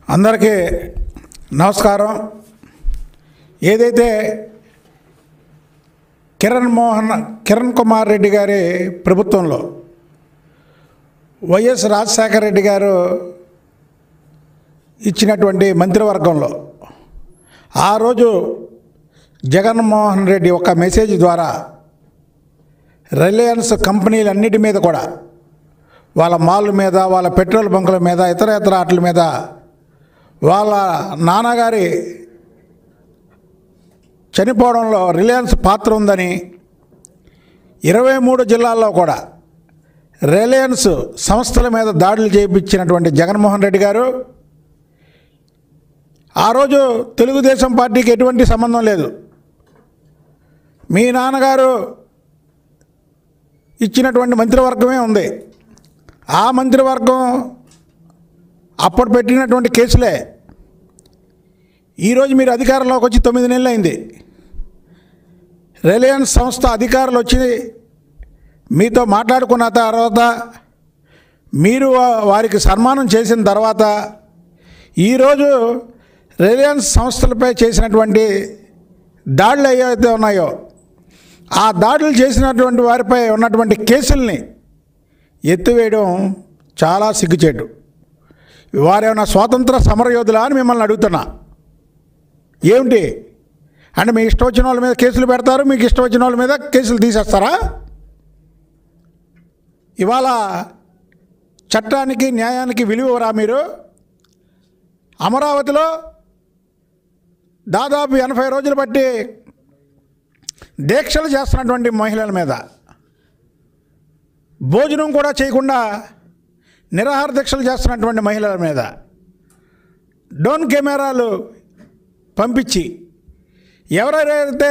అందరికీ నమస్కారం ఏదైతే కిరణ్ మోహన్ కిరణ్ కుమార్ రెడ్డి గారి ప్రభుత్వంలో వైఎస్ రాజశేఖర రెడ్డి గారు ఇచ్చినటువంటి మంత్రివర్గంలో ఆ రోజు జగన్మోహన్ రెడ్డి ఒక మెసేజ్ ద్వారా రిలయన్స్ కంపెనీలన్నిటి మీద కూడా వాళ్ళ మాల్ మీద వాళ్ళ పెట్రోల్ బంకుల మీద ఇతర ఇతర వాటి మీద వాళ్ళ నాన్నగారి చనిపోవడంలో రిలయన్స్ పాత్ర ఉందని ఇరవై మూడు జిల్లాల్లో కూడా రిలయన్స్ సంస్థల మీద దాడులు చేయించినటువంటి జగన్మోహన్ రెడ్డి గారు ఆ రోజు తెలుగుదేశం పార్టీకి ఎటువంటి సంబంధం లేదు మీ నాన్నగారు ఇచ్చినటువంటి మంత్రివర్గమే ఉంది ఆ మంత్రివర్గం అప్పుడు పెట్టినటువంటి కేసులే ఈరోజు మీరు అధికారంలోకి వచ్చి తొమ్మిది నెలలు అయింది రిలయన్స్ సంస్థ అధికారులు వచ్చి మీతో మాట్లాడుకున్న తర్వాత మీరు వా- వారికి సన్మానం చేసిన తర్వాత ఈరోజు రిలయన్స్ సంస్థలపై చేసినటువంటి దాడులు ఏవైతే ఉన్నాయో ఆ దాడులు చేసినటువంటి వారిపై ఉన్నటువంటి కేసుల్ని ఎత్తివేయడం చాలా సిగ్గుచేటు వారేమైనా స్వాతంత్ర సమరయోధులా అని మిమ్మల్ని అడుగుతున్నా ఏమిటి అంటే మీ ఇష్టం వచ్చిన వాళ్ళ మీద కేసులు పెడతారు మీకు ఇష్టం వచ్చిన వాళ్ళ మీద కేసులు తీసేస్తారా ఇవాళ చట్టానికి న్యాయానికి విలువరా మీరు అమరావతిలో దాదాపు ఎనభై రోజులు బట్టి దీక్షలు చేస్తున్నటువంటి మహిళల మీద భోజనం కూడా చేయకుండా నిరాహార దీక్షలు చేస్తున్నటువంటి మహిళల మీద డ్రోన్ కెమెరాలు పంపించి ఎవరెవరైతే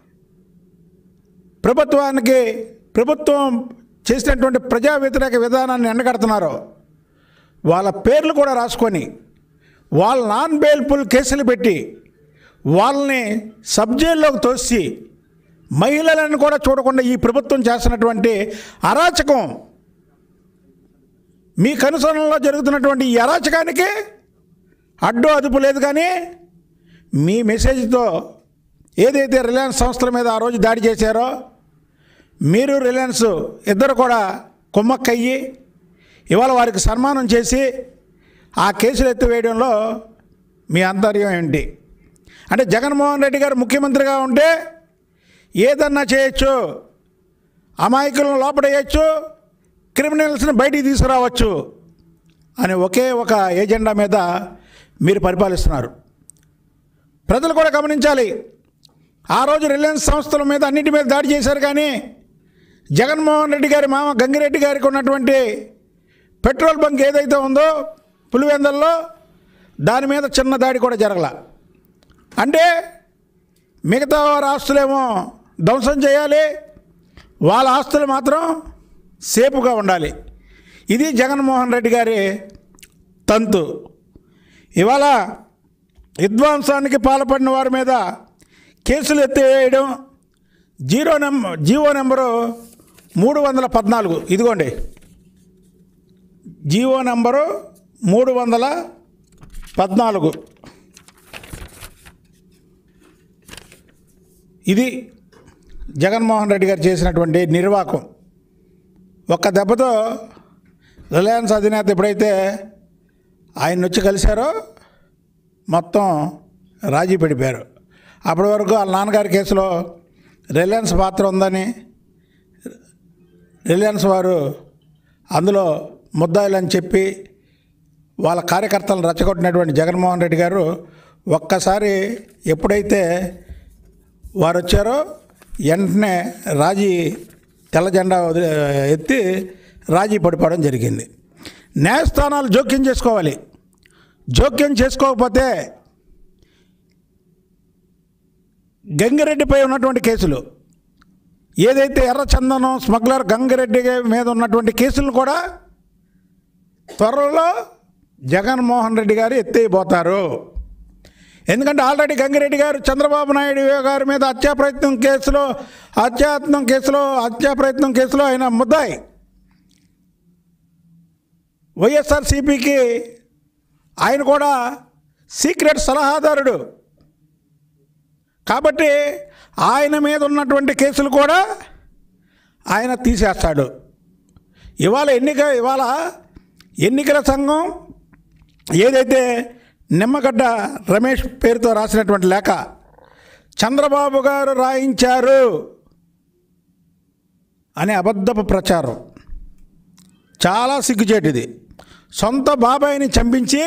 ప్రభుత్వానికి ప్రభుత్వం చేసినటువంటి ప్రజా వ్యతిరేక విధానాన్ని ఎండగడుతున్నారో వాళ్ళ పేర్లు కూడా రాసుకొని వాళ్ళ నాన్ బెయిల్ఫుల్ కేసులు పెట్టి వాళ్ళని సబ్ జైల్లోకి తోసి మహిళలను కూడా చూడకుండా ఈ ప్రభుత్వం చేస్తున్నటువంటి అరాచకం మీ కనుసరణలో జరుగుతున్నటువంటి ఈ అరాచకానికి అడ్డు అదుపు లేదు కానీ మీ మెసేజ్తో ఏదైతే రిలయన్స్ సంస్థల మీద ఆ రోజు దాడి చేశారో మీరు రిలయన్స్ ఇద్దరు కూడా కుమ్మక్కయ్యి ఇవాళ వారికి సన్మానం చేసి ఆ కేసులు ఎత్తివేయడంలో మీ ఆంతర్యం ఏంటి అంటే జగన్మోహన్ రెడ్డి గారు ముఖ్యమంత్రిగా ఉంటే ఏదన్నా చేయొచ్చు అమాయకులను లోపడేయచ్చు క్రిమినల్స్ని బయటికి తీసుకురావచ్చు అని ఒకే ఒక ఏజెండా మీద మీరు పరిపాలిస్తున్నారు ప్రజలు కూడా గమనించాలి ఆ రోజు రిలయన్స్ సంస్థల మీద అన్నిటి మీద దాడి చేశారు కానీ జగన్మోహన్ రెడ్డి గారి మామ గంగిరెడ్డి గారికి ఉన్నటువంటి పెట్రోల్ బంక్ ఏదైతే ఉందో పులివెందల్లో దాని మీద చిన్న దాడి కూడా జరగల అంటే మిగతా వారి ఆస్తులేమో ధ్వంసం చేయాలి వాళ్ళ ఆస్తులు మాత్రం సేపుగా ఉండాలి ఇది జగన్మోహన్ రెడ్డి గారి తంతు ఇవాళ విధ్వంసానికి పాల్పడిన వారి మీద కేసులు ఎత్తివేయడం జీరో నెంబర్ జీవో నెంబరు మూడు వందల పద్నాలుగు ఇదిగోండి జీవో నెంబరు మూడు వందల పద్నాలుగు ఇది జగన్మోహన్ రెడ్డి గారు చేసినటువంటి నిర్వాకం ఒక్క దెబ్బతో రిలయన్స్ అధినేత ఎప్పుడైతే ఆయన వచ్చి కలిశారో మొత్తం రాజీ పడిపోయారు అప్పటి వరకు వాళ్ళ నాన్నగారి కేసులో రిలయన్స్ పాత్ర ఉందని రిలయన్స్ వారు అందులో ముద్దాయిలని చెప్పి వాళ్ళ కార్యకర్తలను రెచ్చగొట్టినటువంటి జగన్మోహన్ రెడ్డి గారు ఒక్కసారి ఎప్పుడైతే వారు వచ్చారో వెంటనే రాజీ తెల్ల జెండా వదిలి ఎత్తి రాజీ పడిపోవడం జరిగింది న్యాయస్థానాలు జోక్యం చేసుకోవాలి జోక్యం చేసుకోకపోతే గంగిరెడ్డిపై ఉన్నటువంటి కేసులు ఏదైతే ఎర్రచందనం స్మగ్లర్ గంగిరెడ్డి మీద ఉన్నటువంటి కేసులను కూడా త్వరలో జగన్మోహన్ రెడ్డి గారు ఎత్తేయబోతారు ఎందుకంటే ఆల్రెడీ గంగిరెడ్డి గారు చంద్రబాబు నాయుడు గారి మీద హత్యా ప్రయత్నం కేసులో హత్యాయత్నం కేసులో హత్యా ప్రయత్నం కేసులో ఆయన ముద్దాయి వైఎస్ఆర్సీపీకి ఆయన కూడా సీక్రెట్ సలహాదారుడు కాబట్టి ఆయన మీద ఉన్నటువంటి కేసులు కూడా ఆయన తీసేస్తాడు ఇవాళ ఎన్నిక ఇవాళ ఎన్నికల సంఘం ఏదైతే నిమ్మగడ్డ రమేష్ పేరుతో రాసినటువంటి లేఖ చంద్రబాబు గారు రాయించారు అనే అబద్ధపు ప్రచారం చాలా సిగ్గుచేటిది సొంత బాబాయిని చంపించి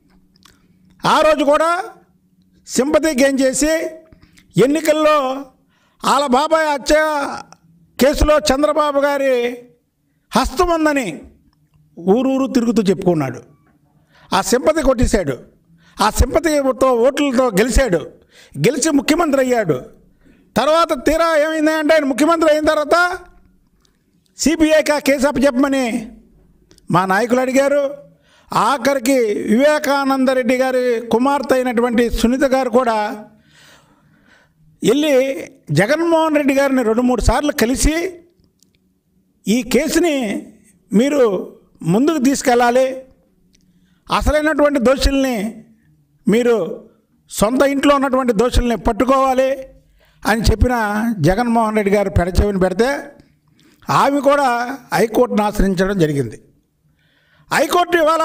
ఆ రోజు కూడా సింపతి గేమ్ చేసి ఎన్నికల్లో వాళ్ళ బాబాయ్ హత్య కేసులో చంద్రబాబు గారి హస్తం ఉందని ఊరూరు తిరుగుతూ చెప్పుకున్నాడు ఆ సింపతి కొట్టేశాడు ఆ సింపతితో ఓట్లతో గెలిచాడు గెలిచి ముఖ్యమంత్రి అయ్యాడు తర్వాత తీరా ఏమైంది అంటే ఆయన ముఖ్యమంత్రి అయిన తర్వాత సిబిఐకి ఆ కేసు అప్పచెప్పమని మా నాయకులు అడిగారు ఆఖరికి వివేకానంద రెడ్డి గారి కుమార్తె అయినటువంటి సునీత గారు కూడా వెళ్ళి జగన్మోహన్ రెడ్డి గారిని రెండు మూడు సార్లు కలిసి ఈ కేసుని మీరు ముందుకు తీసుకెళ్ళాలి అసలైనటువంటి దోషుల్ని మీరు సొంత ఇంట్లో ఉన్నటువంటి దోషుల్ని పట్టుకోవాలి అని చెప్పిన జగన్మోహన్ రెడ్డి గారు పెడచెవిని పెడితే ఆమె కూడా హైకోర్టును ఆశ్రయించడం జరిగింది హైకోర్టు ఇవాళ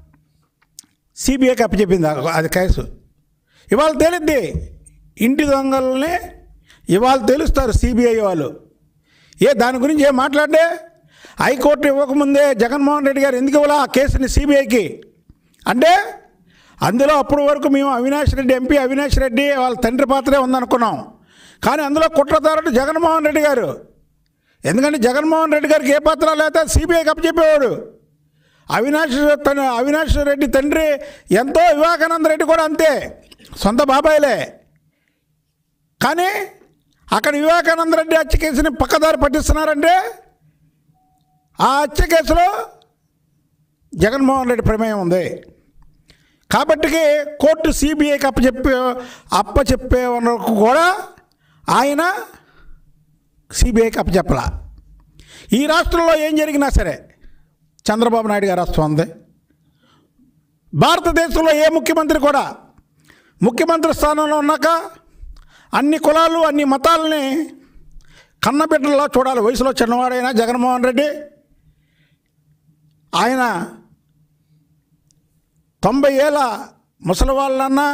సిబిఐకి అప్పచెప్పింది ఆ- అది కేసు ఇవాళ తేలిద్ది ఇంటి దొంగల్ని ఇవాళ తెలుస్తారు సిబిఐ వాళ్ళు ఏ దాని గురించి ఏం మాట్లాడే హైకోర్టు ఇవ్వకముందే జగన్మోహన్ రెడ్డి గారు ఎందుకు ఇవ్వాల ఆ కేసుని సిబిఐకి అంటే అందులో అప్పటి వరకు మేము అవినాష్ రెడ్డి ఎంపీ అవినాష్ రెడ్డి వాళ్ళ తండ్రి పాత్రే ఉందనుకున్నాం కానీ అందులో కుట్రదారుడు జగన్మోహన్ రెడ్డి గారు ఎందుకంటే జగన్మోహన్ రెడ్డి గారికి ఏ పత్రాలు అయితే సిబిఐకి అప్పచెప్పేవాడు అవినాష్ తన అవినాష్ రెడ్డి తండ్రి ఎంతో వివేకానంద రెడ్డి కూడా అంతే సొంత బాబాయిలే కానీ అక్కడ వివేకానంద రెడ్డి హత్య కేసుని పక్కదారి పట్టిస్తున్నారంటే ఆ హత్య కేసులో జగన్మోహన్ రెడ్డి ప్రమేయం ఉంది కాబట్టి కోర్టు సిబిఐకి అప్పచెప్పే అప్పచెప్పే వరకు కూడా ఆయన సిబిఐకి అప్పచెప్పలా ఈ రాష్ట్రంలో ఏం జరిగినా సరే చంద్రబాబు నాయుడు గారు రాష్ట్రం ఉంది భారతదేశంలో ఏ ముఖ్యమంత్రి కూడా ముఖ్యమంత్రి స్థానంలో ఉన్నాక అన్ని కులాలు అన్ని మతాలని కన్నబిడ్డల్లో చూడాలి వయసులో చిన్నవాడైనా జగన్మోహన్ రెడ్డి ఆయన తొంభై ఏళ్ళ ముసలి వాళ్ళన్నా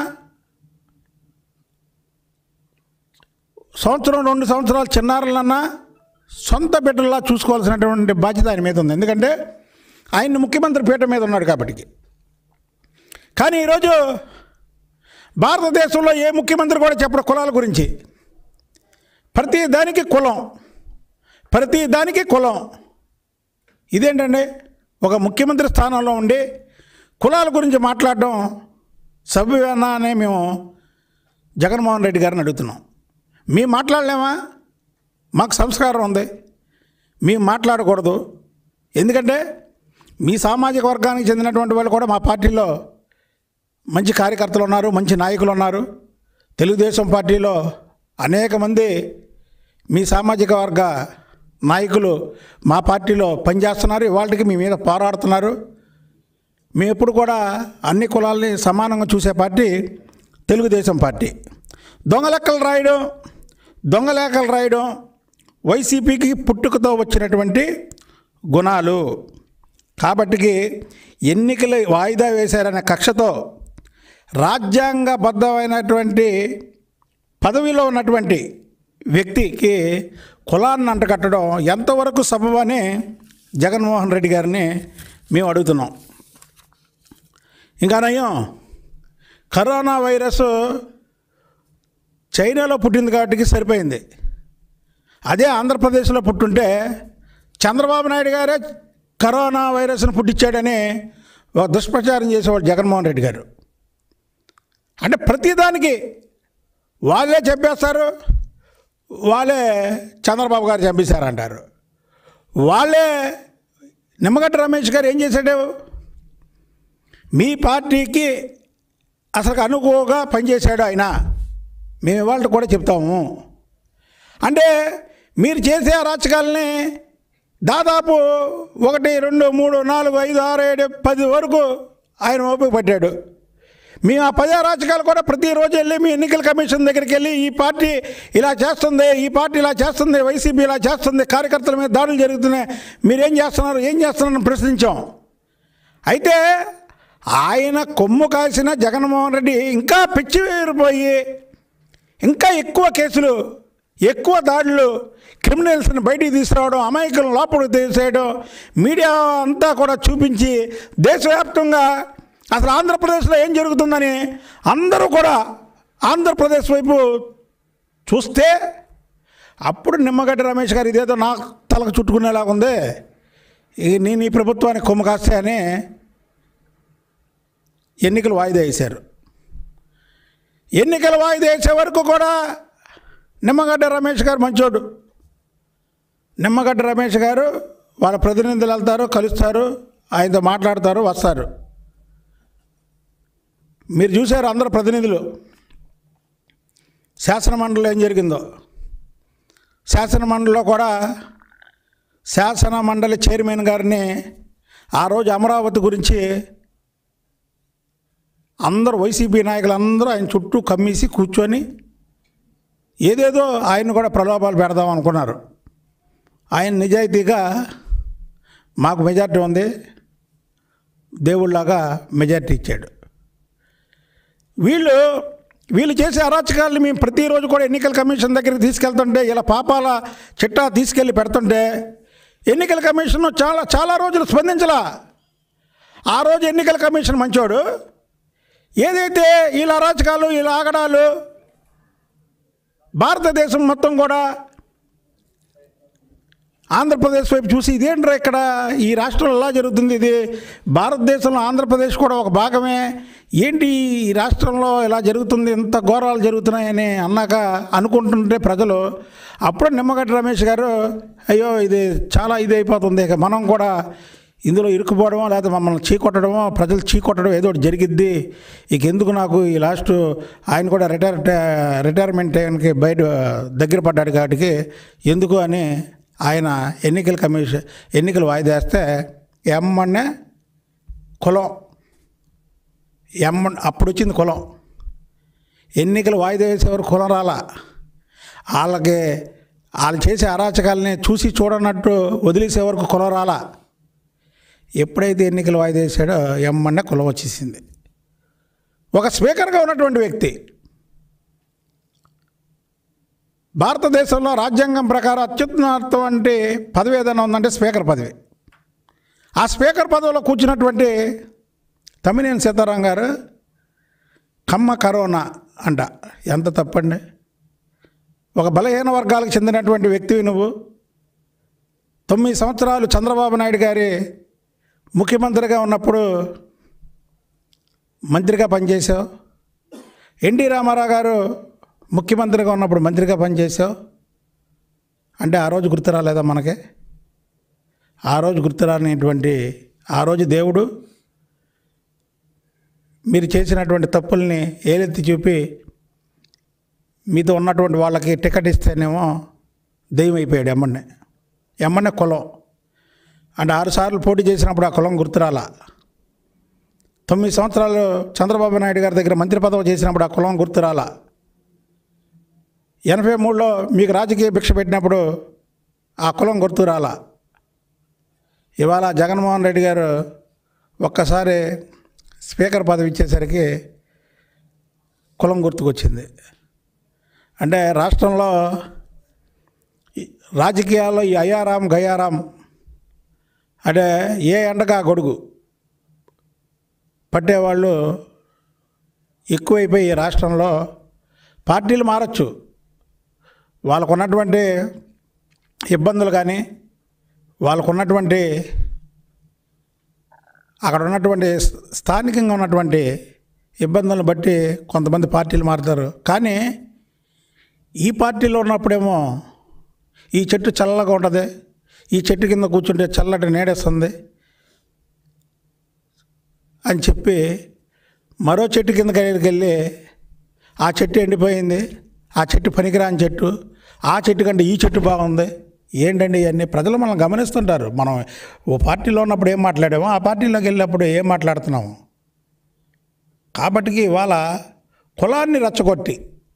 సంవత్సరం రెండు సంవత్సరాలు చిన్నారులన్నా సొంత బిడ్డల్లా చూసుకోవాల్సినటువంటి బాధ్యత ఆయన మీద ఉంది ఎందుకంటే ఆయన ముఖ్యమంత్రి పీఠం మీద ఉన్నాడు కాబట్టి కానీ ఈరోజు భారతదేశంలో ఏ ముఖ్యమంత్రి కూడా చెప్పడు కులాల గురించి ప్రతి దానికి కులం ప్రతి దానికి కులం ఇదేంటండి ఒక ముఖ్యమంత్రి స్థానంలో ఉండి కులాల గురించి మాట్లాడడం సభ్యనా అనే మేము జగన్మోహన్ రెడ్డి గారిని అడుగుతున్నాం మేము మాట్లాడలేమా మాకు సంస్కారం ఉంది మేము మాట్లాడకూడదు ఎందుకంటే మీ సామాజిక వర్గానికి చెందినటువంటి వాళ్ళు కూడా మా పార్టీలో మంచి కార్యకర్తలు ఉన్నారు మంచి నాయకులు ఉన్నారు తెలుగుదేశం పార్టీలో అనేక మంది మీ సామాజిక వర్గ నాయకులు మా పార్టీలో పనిచేస్తున్నారు ఇవాళకి మీ మీద పోరాడుతున్నారు మేము ఎప్పుడు కూడా అన్ని కులాలని సమానంగా చూసే పార్టీ తెలుగుదేశం పార్టీ దొంగ లెక్కలు రాయడం దొంగ లేఖలు రాయడం వైసీపీకి పుట్టుకతో వచ్చినటువంటి గుణాలు కాబట్టికి ఎన్నికలు వాయిదా వేశారనే కక్షతో రాజ్యాంగబద్ధమైనటువంటి పదవిలో ఉన్నటువంటి వ్యక్తికి కులాన్ని అంటకట్టడం ఎంతవరకు సబబని జగన్మోహన్ రెడ్డి గారిని మేము అడుగుతున్నాం ఇంకా నయం కరోనా వైరస్ చైనాలో పుట్టింది కాబట్టి సరిపోయింది అదే ఆంధ్రప్రదేశ్లో పుట్టుంటే చంద్రబాబు నాయుడు గారే కరోనా వైరస్ను పుట్టించాడని ఒక దుష్ప్రచారం చేసేవాడు జగన్మోహన్ రెడ్డి గారు అంటే ప్రతిదానికి వాళ్ళే చెప్పేస్తారు వాళ్ళే చంద్రబాబు గారు చంపేశారంటారు వాళ్ళే నిమ్మగడ్డ రమేష్ గారు ఏం చేశాడు మీ పార్టీకి అసలు అనుకువగా పనిచేశాడు ఆయన మేము ఇవాళ కూడా చెప్తాము అంటే మీరు చేసే అరాచకాలని దాదాపు ఒకటి రెండు మూడు నాలుగు ఐదు ఆరు ఏడు పది వరకు ఆయన ఓపిక పట్టాడు మేము ఆ ప్రజా రాజకీయాలు కూడా ప్రతిరోజు వెళ్ళి మీ ఎన్నికల కమిషన్ దగ్గరికి వెళ్ళి ఈ పార్టీ ఇలా చేస్తుంది ఈ పార్టీ ఇలా చేస్తుంది వైసీపీ ఇలా చేస్తుంది కార్యకర్తల మీద దాడులు జరుగుతున్నాయి మీరేం చేస్తున్నారు ఏం చేస్తున్నారని ప్రశ్నించాం అయితే ఆయన కొమ్ము కాసిన జగన్మోహన్ రెడ్డి ఇంకా పిచ్చి వేరిపోయి ఇంకా ఎక్కువ కేసులు ఎక్కువ దాడులు క్రిమినల్స్ని బయటికి తీసుకురావడం అమాయకులను లోపలికి తీసేయడం మీడియా అంతా కూడా చూపించి దేశవ్యాప్తంగా అసలు ఆంధ్రప్రదేశ్లో ఏం జరుగుతుందని అందరూ కూడా ఆంధ్రప్రదేశ్ వైపు చూస్తే అప్పుడు నిమ్మగడ్డ రమేష్ గారు ఇదేదో నా తలకు చుట్టుకునేలాగా ఉంది ఈ నేను ఈ ప్రభుత్వానికి కొమ్ము కాస్తే అని ఎన్నికలు వాయిదా వేశారు ఎన్నికలు వాయిదా వేసే వరకు కూడా నిమ్మగడ్డ రమేష్ గారు మంచోడు నిమ్మగడ్డ రమేష్ గారు వాళ్ళ ప్రతినిధులు వెళ్తారు కలుస్తారు ఆయనతో మాట్లాడతారు వస్తారు మీరు చూశారు అందరు ప్రతినిధులు శాసనమండలిలో ఏం జరిగిందో శాసనమండలిలో కూడా శాసన మండలి చైర్మన్ గారిని ఆ రోజు అమరావతి గురించి అందరూ వైసీపీ నాయకులు అందరూ ఆయన చుట్టూ కమ్మేసి కూర్చొని ఏదేదో ఆయన కూడా ప్రలోభాలు పెడదాం అనుకున్నారు ఆయన నిజాయితీగా మాకు మెజార్టీ ఉంది దేవుళ్ళలాగా మెజార్టీ ఇచ్చాడు వీళ్ళు వీళ్ళు చేసే అరాచకాలను మేము ప్రతిరోజు కూడా ఎన్నికల కమిషన్ దగ్గరికి తీసుకెళ్తుంటే ఇలా పాపాల చిట్టా తీసుకెళ్ళి పెడుతుంటే ఎన్నికల కమిషన్ చాలా చాలా రోజులు స్పందించలా ఆ రోజు ఎన్నికల కమిషన్ మంచోడు ఏదైతే వీళ్ళ అరాచకాలు వీళ్ళ ఆగడాలు భారతదేశం మొత్తం కూడా ఆంధ్రప్రదేశ్ వైపు చూసి ఇదేంట్రా ఇక్కడ ఈ రాష్ట్రంలో ఎలా జరుగుతుంది ఇది భారతదేశంలో ఆంధ్రప్రదేశ్ కూడా ఒక భాగమే ఏంటి ఈ రాష్ట్రంలో ఇలా జరుగుతుంది ఇంత ఘోరాలు జరుగుతున్నాయని అన్నాక అనుకుంటుంటే ప్రజలు అప్పుడు నిమ్మగడ్డ రమేష్ గారు అయ్యో ఇది చాలా ఇది అయిపోతుంది ఇక మనం కూడా ఇందులో ఇరుక్కుపోవడమో లేకపోతే మమ్మల్ని చీకొట్టడమో ప్రజలు చీకొట్టడం ఏదో ఒకటి జరిగిద్ది ఇక ఎందుకు నాకు ఈ లాస్ట్ ఆయన కూడా రిటైర్ రిటైర్మెంట్ టైంకి బయట దగ్గర పడ్డాడు కాబట్టి ఎందుకు అని ఆయన ఎన్నికల కమిషన్ ఎన్నికలు వాయిదా వేస్తే ఎమ్మనే కులం ఎమ్మ అప్పుడు వచ్చింది కులం ఎన్నికలు వాయిదా వేసేవారు కులం రాలా వాళ్ళకి వాళ్ళు చేసే అరాచకాలని చూసి చూడనట్టు వదిలేసే వరకు కులం రాలా ఎప్పుడైతే ఎన్నికలు వాయిదా వేసాడో ఎమ్మన్న కులం వచ్చేసింది ఒక స్పీకర్గా ఉన్నటువంటి వ్యక్తి భారతదేశంలో రాజ్యాంగం ప్రకారం అత్యున్నతటువంటి పదవి ఏదైనా ఉందంటే స్పీకర్ పదవి ఆ స్పీకర్ పదవిలో కూర్చున్నటువంటి తమ్మినేని సీతారాం గారు కమ్మ కరోనా అంట ఎంత తప్పండి ఒక బలహీన వర్గాలకు చెందినటువంటి వ్యక్తివి నువ్వు తొమ్మిది సంవత్సరాలు చంద్రబాబు నాయుడు గారి ముఖ్యమంత్రిగా ఉన్నప్పుడు మంత్రిగా పనిచేసావు ఎన్టీ రామారావు గారు ముఖ్యమంత్రిగా ఉన్నప్పుడు మంత్రిగా పనిచేసావు అంటే ఆ రోజు గుర్తు రాలేదా మనకి ఆ రోజు గుర్తు రానిటువంటి ఆ రోజు దేవుడు మీరు చేసినటువంటి తప్పుల్ని ఏలెత్తి చూపి మీతో ఉన్నటువంటి వాళ్ళకి టికెట్ ఇస్తేనేమో దెయ్యం అయిపోయాడు ఎమ్మన్నే ఎమ్మన్నే కులం అంటే ఆరు సార్లు పోటీ చేసినప్పుడు ఆ కులం గుర్తురాల తొమ్మిది సంవత్సరాలు చంద్రబాబు నాయుడు గారి దగ్గర మంత్రి పదవి చేసినప్పుడు ఆ కులం గుర్తురాల ఎనభై మూడులో మీకు రాజకీయ భిక్ష పెట్టినప్పుడు ఆ కులం గుర్తురాల ఇవాళ జగన్మోహన్ రెడ్డి గారు ఒక్కసారి స్పీకర్ పదవి ఇచ్చేసరికి కులం గుర్తుకొచ్చింది అంటే రాష్ట్రంలో ఈ రాజకీయాల్లో ఈ అయ్యారాం గయారాం అంటే ఏ ఎండగా గొడుగు పట్టేవాళ్ళు ఎక్కువైపోయి ఈ రాష్ట్రంలో పార్టీలు మారచ్చు వాళ్ళకు ఉన్నటువంటి ఇబ్బందులు కానీ వాళ్ళకు ఉన్నటువంటి అక్కడ ఉన్నటువంటి స్థ- స్థానికంగా ఉన్నటువంటి ఇబ్బందులను బట్టి కొంతమంది పార్టీలు మారుతారు కానీ ఈ పార్టీలో ఉన్నప్పుడేమో ఈ చెట్టు చల్లగా ఉంటుంది ఈ చెట్టు కింద కూర్చుంటే చల్లటి నీడేస్తుంది అని చెప్పి మరో చెట్టు కింద వెళ్ళి ఆ చెట్టు ఎండిపోయింది ఆ చెట్టు పనికిరాని చెట్టు ఆ చెట్టు కంటే ఈ చెట్టు బాగుంది ఏంటండి ఇవన్నీ ప్రజలు మనం గమనిస్తుంటారు మనం ఓ పార్టీలో ఉన్నప్పుడు ఏం మాట్లాడామో ఆ పార్టీలోకి వెళ్ళినప్పుడు ఏం మాట్లాడుతున్నాము కాబట్టి ఇవాళ కులాన్ని రెచ్చగొట్టి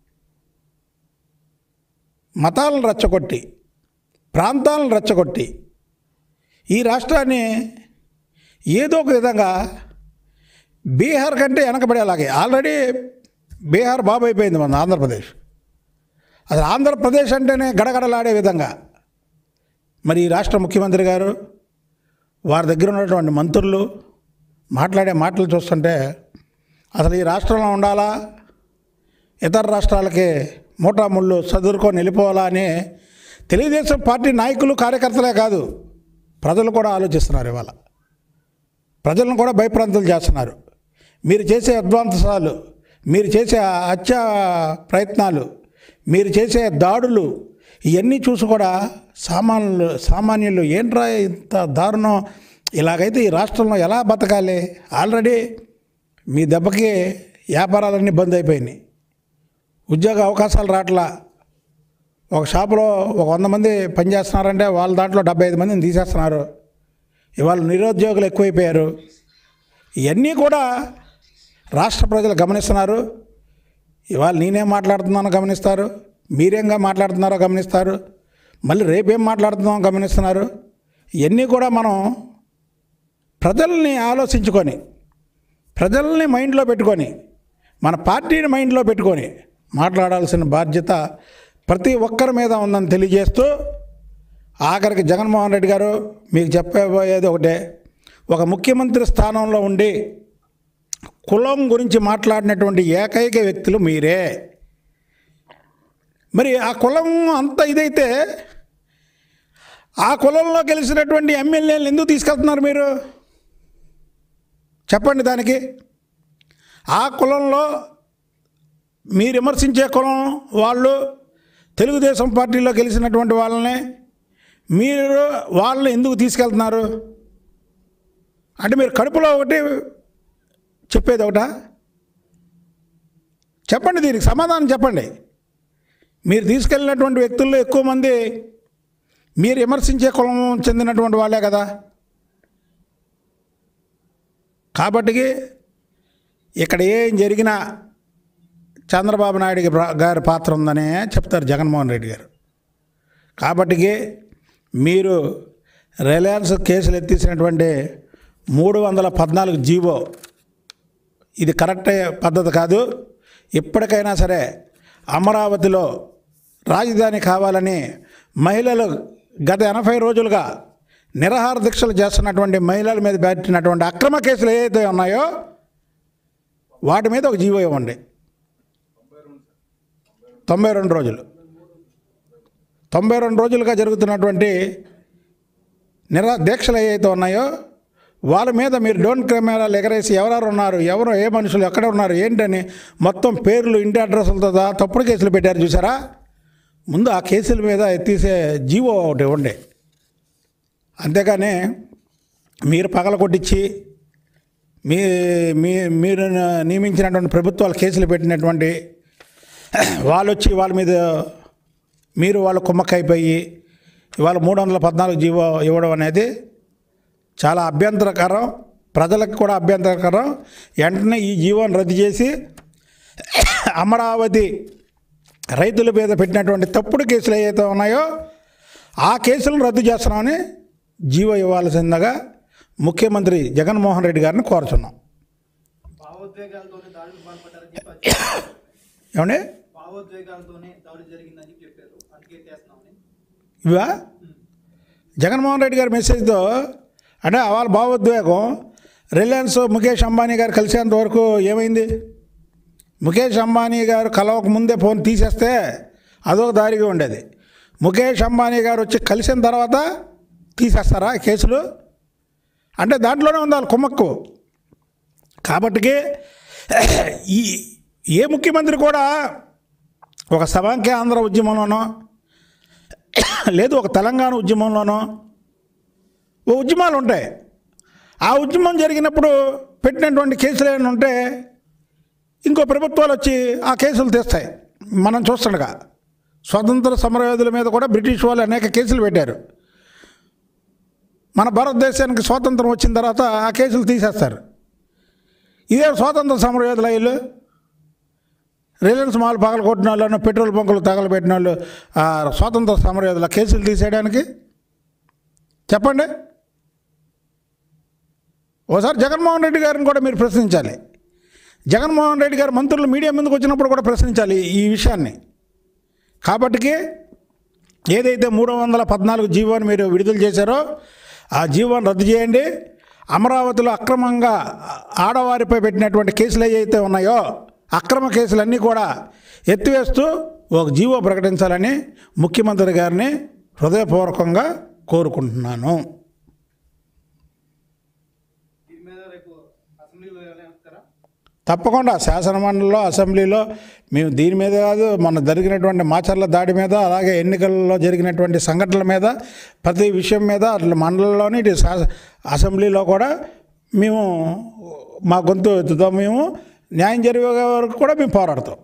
మతాలను రెచ్చగొట్టి ప్రాంతాలను రెచ్చగొట్టి ఈ రాష్ట్రాన్ని ఏదో ఒక విధంగా బీహార్ కంటే వెనకబడేలాగే ఆల్రెడీ బీహార్ బాబు అయిపోయింది మన ఆంధ్రప్రదేశ్ అసలు ఆంధ్రప్రదేశ్ అంటేనే గడగడలాడే విధంగా మరి ఈ రాష్ట్ర ముఖ్యమంత్రి గారు వారి దగ్గర ఉన్నటువంటి మంత్రులు మాట్లాడే మాటలు చూస్తుంటే అసలు ఈ రాష్ట్రంలో ఉండాలా ఇతర రాష్ట్రాలకి మూటాముళ్ళు చదువుకొని వెళ్ళిపోవాలా అని తెలుగుదేశం పార్టీ నాయకులు కార్యకర్తలే కాదు ప్రజలు కూడా ఆలోచిస్తున్నారు ఇవాళ ప్రజలను కూడా భయప్రాంతులు చేస్తున్నారు మీరు చేసే అధ్వాంతసాలు మీరు చేసే హత్య ప్రయత్నాలు మీరు చేసే దాడులు ఇవన్నీ చూసి కూడా సామాన్యులు సామాన్యులు ఏంట్రా ఇంత దారుణం ఇలాగైతే ఈ రాష్ట్రంలో ఎలా బతకాలి ఆల్రెడీ మీ దెబ్బకి వ్యాపారాలన్నీ బంద్ అయిపోయినాయి ఉద్యోగ అవకాశాలు రావట్లా ఒక షాపులో ఒక వంద మంది పనిచేస్తున్నారంటే వాళ్ళ దాంట్లో డెబ్బై ఐదు మందిని తీసేస్తున్నారు ఇవాళ నిరుద్యోగులు ఎక్కువైపోయారు ఇవన్నీ కూడా రాష్ట్ర ప్రజలు గమనిస్తున్నారు ఇవాళ నేనేం మాట్లాడుతున్నానో గమనిస్తారు మీరేంగా మాట్లాడుతున్నారో గమనిస్తారు మళ్ళీ రేపేం మాట్లాడుతున్నామో గమనిస్తున్నారు ఇవన్నీ కూడా మనం ప్రజల్ని ఆలోచించుకొని ప్రజల్ని మైండ్లో పెట్టుకొని మన పార్టీని మైండ్లో పెట్టుకొని మాట్లాడాల్సిన బాధ్యత ప్రతి ఒక్కరి మీద ఉందని తెలియజేస్తూ ఆఖరికి జగన్మోహన్ రెడ్డి గారు మీకు చెప్పబోయేది ఒకటే ఒక ముఖ్యమంత్రి స్థానంలో ఉండి కులం గురించి మాట్లాడినటువంటి ఏకైక వ్యక్తులు మీరే మరి ఆ కులం అంత ఇదైతే ఆ కులంలో గెలిచినటువంటి ఎమ్మెల్యేలు ఎందుకు తీసుకెళ్తున్నారు మీరు చెప్పండి దానికి ఆ కులంలో మీరు విమర్శించే కులం వాళ్ళు తెలుగుదేశం పార్టీలో గెలిచినటువంటి వాళ్ళని మీరు వాళ్ళని ఎందుకు తీసుకెళ్తున్నారు అంటే మీరు కడుపులో ఒకటి చెప్పేది ఒకటా చెప్పండి దీనికి సమాధానం చెప్పండి మీరు తీసుకెళ్ళినటువంటి వ్యక్తుల్లో ఎక్కువ మంది మీరు విమర్శించే కులం చెందినటువంటి వాళ్ళే కదా కాబట్టి ఇక్కడ ఏం జరిగినా చంద్రబాబు నాయుడు గారి పాత్ర ఉందనే చెప్తారు జగన్మోహన్ రెడ్డి గారు కాబట్టి మీరు రిలయన్స్ కేసులు ఎత్తేసినటువంటి మూడు వందల పద్నాలుగు జీవో ఇది కరెక్ట్ పద్ధతి కాదు ఎప్పటికైనా సరే అమరావతిలో రాజధాని కావాలని మహిళలు గత ఎనభై రోజులుగా నిరాహార దీక్షలు చేస్తున్నటువంటి మహిళల మీద పెట్టినటువంటి అక్రమ కేసులు ఏవైతే ఉన్నాయో వాటి మీద ఒక జీవో ఇవ్వండి తొంభై రెండు రోజులు తొంభై రెండు రోజులుగా జరుగుతున్నటువంటి నిరా దీక్షలు ఏవైతే ఉన్నాయో వాళ్ళ మీద మీరు డోన్ కెమెరాలు ఎగరేసి ఎవరెవరు ఉన్నారు ఎవరు ఏ మనుషులు ఎక్కడ ఉన్నారు ఏంటని మొత్తం పేర్లు ఇంటి అడ్రస్లతో సహా తప్పుడు కేసులు పెట్టారు చూసారా ముందు ఆ కేసుల మీద ఎత్తీసే జీవో ఒకటి ఉండే అంతేగాని మీరు పగల కొట్టించి మీ మీ మీరు నియమించినటువంటి ప్రభుత్వాలు కేసులు పెట్టినటువంటి వాళ్ళు వచ్చి వాళ్ళ మీద మీరు వాళ్ళు కుమ్మక్కైపోయి ఇవాళ మూడు వందల పద్నాలుగు జీవో ఇవ్వడం అనేది చాలా అభ్యంతరకరం ప్రజలకు కూడా అభ్యంతరకరం వెంటనే ఈ జీవోని రద్దు చేసి అమరావతి రైతుల మీద పెట్టినటువంటి తప్పుడు కేసులు ఏవైతే ఉన్నాయో ఆ కేసులను రద్దు చేస్తున్నామని జీవో ఇవ్వాల్సిందిగా ముఖ్యమంత్రి జగన్మోహన్ రెడ్డి గారిని కోరుచున్నాం భావోద్వేగాలతోనే దాడులు పాల్పడ్డారని చెప్పి అది చెప్పారు. ఏమండి భావోద్వేగాలతోనే దాడి జరిగిందని చెప్పి చెప్పారు అందుకే చేస్తున్నామని ఇవా జగన్మోహన్ రెడ్డి గారి మెసేజ్తో అంటే వాళ్ళ భావోద్వేగం రిలయన్స్ ముఖేష్ అంబానీ గారు కలిసేంత వరకు ఏమైంది ముఖేష్ అంబానీ గారు కలవక ముందే ఫోన్ తీసేస్తే అదొక దారిగా ఉండేది ముఖేష్ అంబానీ గారు వచ్చి కలిసిన తర్వాత తీసేస్తారా ఈ కేసులు అంటే దాంట్లోనే ఉంది వాళ్ళ కుమ్మక్కు కాబట్టికి ఈ ఏ ముఖ్యమంత్రి కూడా ఒక సమాఖ్య ఆంధ్ర ఉద్యమంలోనో లేదు ఒక తెలంగాణ ఉద్యమంలోనో ఓ ఉద్యమాలు ఉంటాయి ఆ ఉద్యమం జరిగినప్పుడు పెట్టినటువంటి కేసులు ఏమైనా ఉంటే ఇంకో ప్రభుత్వాలు వచ్చి ఆ కేసులు తీస్తాయి మనం చూస్తుండగా స్వతంత్ర సమరయోధుల మీద కూడా బ్రిటిష్ వాళ్ళు అనేక కేసులు పెట్టారు మన భారతదేశానికి స్వాతంత్రం వచ్చిన తర్వాత ఆ కేసులు తీసేస్తారు ఇదే స్వాతంత్ర సమరయోధుల ఇల్లు రిలయన్స్ మాల్ పగల కొట్టిన వాళ్ళు పెట్రోల్ బంకులు తగలబెట్టిన వాళ్ళు ఆ, స్వాతంత్ర సమరయోధుల కేసులు తీసేయడానికి చెప్పండి ఓసారి జగన్మోహన్ రెడ్డి గారిని కూడా మీరు ప్రశ్నించాలి జగన్మోహన్ రెడ్డి గారు మంత్రులు మీడియా ముందుకు వచ్చినప్పుడు కూడా ప్రశ్నించాలి ఈ విషయాన్ని కాబట్టికి ఏదైతే మూడు వందల పద్నాలుగు జీవోని మీరు విడుదల చేశారో ఆ జీవోని రద్దు చేయండి అమరావతిలో అక్రమంగా ఆడవారిపై పెట్టినటువంటి కేసులు ఏవైతే ఉన్నాయో అక్రమ కేసులన్నీ కూడా ఎత్తివేస్తూ ఒక జీవో ప్రకటించాలని ముఖ్యమంత్రి గారిని హృదయపూర్వకంగా కోరుకుంటున్నాను దీని మీద రేపు అసెంబ్లీలో వెళ్తారా తప్పకుండా శాసనమండలిలో అసెంబ్లీలో మేము దీని మీద కాదు మన జరిగినటువంటి మాచర్ల దాడి మీద అలాగే ఎన్నికల్లో జరిగినటువంటి సంఘటనల మీద ప్రతి విషయం మీద అట్లా మండలంలోని ఇటు శా- అసెంబ్లీలో కూడా మేము మా గొంతు ఎత్తుతాం మేము న్యాయం జరిగే వరకు కూడా మేము పోరాడతాం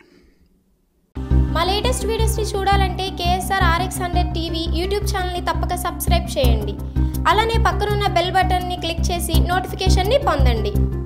మా లేటెస్ట్ వీడియోస్ని చూడాలంటే KSR RX hundred TV YouTube ఛానల్ని తప్పక సబ్స్క్రైబ్ చేయండి అలానే పక్కనున్న బెల్ బటన్ని క్లిక్ చేసి నోటిఫికేషన్ని పొందండి